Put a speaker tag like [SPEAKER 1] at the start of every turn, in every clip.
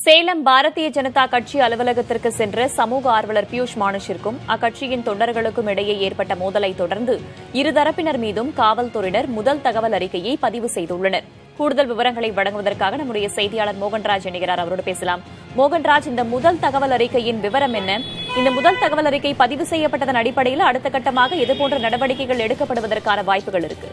[SPEAKER 1] சேலம் பாரதிய ஜனதா கட்சி அலுவலகத்திற்கு சென்ற சமூக ஆர்வலர் பியூஷ் மானுஷிற்கும் அக்கட்சியின் தொண்டர்களுக்கும் இடையே ஏற்பட்ட மோதலை தொடர்ந்து இருதரப்பினர் மீதும் காவல்துறையினர் முதல் தகவல் அறிக்கையை பதிவு செய்துள்ளனர் கூடுதல் விவரங்களை வழங்குவதற்காக நம்முடைய செய்தியாளர் மோகன்ராஜ் இணைகிறார் அவரோடு பேசலாம் மோகன்ராஜ் இந்த முதல் தகவல் அறிக்கையின் விவரம் என்ன இந்த முதல் தகவல் அறிக்கை பதிவு செய்யப்பட்டதன் அடிப்படையில் அடுத்த கட்டமாக இதுபோன்ற நடவடிக்கைகள் எடுக்கப்படுவதற்கான வாய்ப்புகள் இருக்கு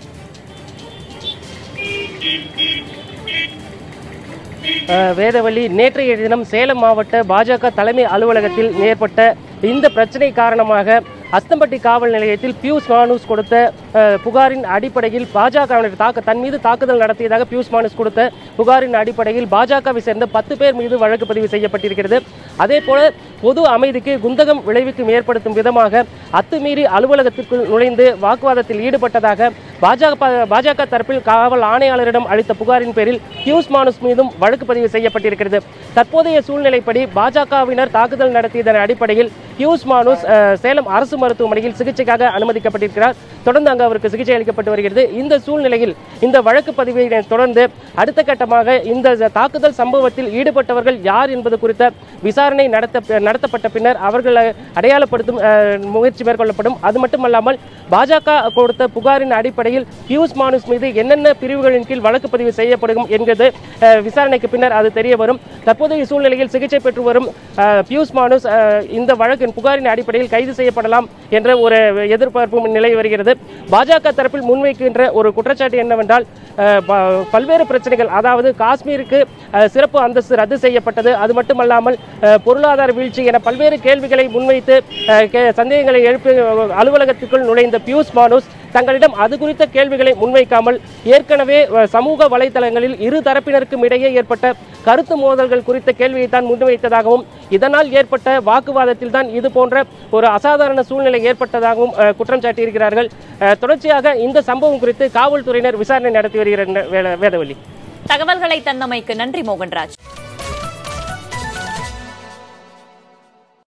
[SPEAKER 2] அஹ் வேதவள்ளி நேற்றைய தினம் சேலம் மாவட்ட பாஜக தலைமை அலுவலகத்தில் ஏற்பட்ட இந்த பிரச்சனை காரணமாக அஸ்தம்பட்டி காவல் நிலையத்தில் பியூஷ் மானுஸ் கொடுத்த அஹ், புகாரின் அடிப்படையில் பாஜகவினர் தாக்க தன் மீது தாக்குதல் நடத்தியதாக பியூஷ் மானுஸ் கொடுத்த புகாரின் அடிப்படையில் பாஜகவை சேர்ந்த பத்து பேர் மீது வழக்கு பதிவு செய்யப்பட்டிருக்கிறது அதே போல பொது அமைதிக்கு குந்தகம் விளைவிக்கும் ஏற்படுத்தும் விதமாக அத்துமீறி அலுவலகத்திற்குள் நுழைந்து வாக்குவாதத்தில் ஈடுபட்டதாக பாஜக பாஜக தரப்பில் காவல் ஆணையாளரிடம் அளித்த புகாரின் பேரில் பியூஷ் மானுஸ் மீதும் வழக்கு பதிவு செய்யப்பட்டிருக்கிறது தற்போதைய சூழ்நிலைப்படி பாஜகவினர் தாக்குதல் நடத்தியதன் அடிப்படையில் பியூஷ் மானுஸ் அஹ், சேலம் அரசு மருத்துவமனையில் சிகிச்சைக்காக அனுமதிக்கப்பட்டிருக்கிறார் தொடர்ந்து அங்கு அவருக்கு சிகிச்சை அளிக்கப்பட்டு வருகிறது இந்த சூழ்நிலையில் இந்த வழக்கு பதிவை தொடர்ந்து அடுத்த கட்டமாக இந்த தாக்குதல் சம்பவத்தில் ஈடுபட்டவர்கள் யார் என்பது குறித்த விசாரணை நடத்த நடத்தப்பட்ட பின்னர் அவர்களை அடையாளப்படுத்தும் அஹ், முயற்சி மேற்கொள்ளப்படும் அது மட்டுமல்லாமல் பாஜக கொடுத்த புகாரின் அடிப்படையில் பியூஷ் மானுஸ் மீது என்னென்ன பிரிவுகளின் கீழ் வழக்கு பதிவு செய்யப்படும் என்கிறது அஹ், விசாரணைக்கு பின்னர் அது தெரிய வரும் தற்போதைய சூழ்நிலையில் சிகிச்சை பெற்று வரும் அஹ், பியூஷ் மானுஸ் அஹ், இந்த வழக்கின் புகாரின் அடிப்படையில் கைது செய்யப்படலாம் என்ற ஒரு எதிர்பார்ப்பும் நிலை வருகிறது பாஜக தரப்பில் முன்வைக்கின்ற ஒரு குற்றச்சாட்டு என்னவென்றால் அஹ், ப- பல்வேறு பிரச்சனைகள் அதாவது காஷ்மீருக்கு அஹ், சிறப்பு அந்தஸ்து ரத்து செய்யப்பட்டது அது மட்டுமல்லாமல் அஹ், பொருளாதார வீழ்ச்சி என பல்வேறு கேள்விகளை முன்வைத்து அஹ், கே- சந்தேகங்களை எழுப்பி அஹ், அலுவலகத்திற்குள் நுழைந்த பியூஷ் மானுஸ் தங்களிடம் அது குறித்த கேள்விகளை முன்வைக்காமல் ஏற்கனவே அஹ், சமூக வலைதளங்களில் இரு தரப்பினருக்கும் இடையே ஏற்பட்ட கருத்து மோதல்கள் குறித்த கேள்வியை தான் முன்வைத்ததாகவும் இதனால் ஏற்பட்ட வாக்குவாதத்தில் தான் இது போன்ற ஒரு அசாதாரண சூழ்நிலை ஏற்பட்டதாகவும் அஹ், குற்றம் சாட்டியிருக்கிறார்கள் அஹ், தொடர்ச்சியாக இந்த சம்பவம் குறித்து காவல்துறையினர் விசாரணை நடத்தி வருகிற வேதவள்ளி
[SPEAKER 1] தகவல்களை தந்தமைக்கு நன்றி மோகன்ராஜ்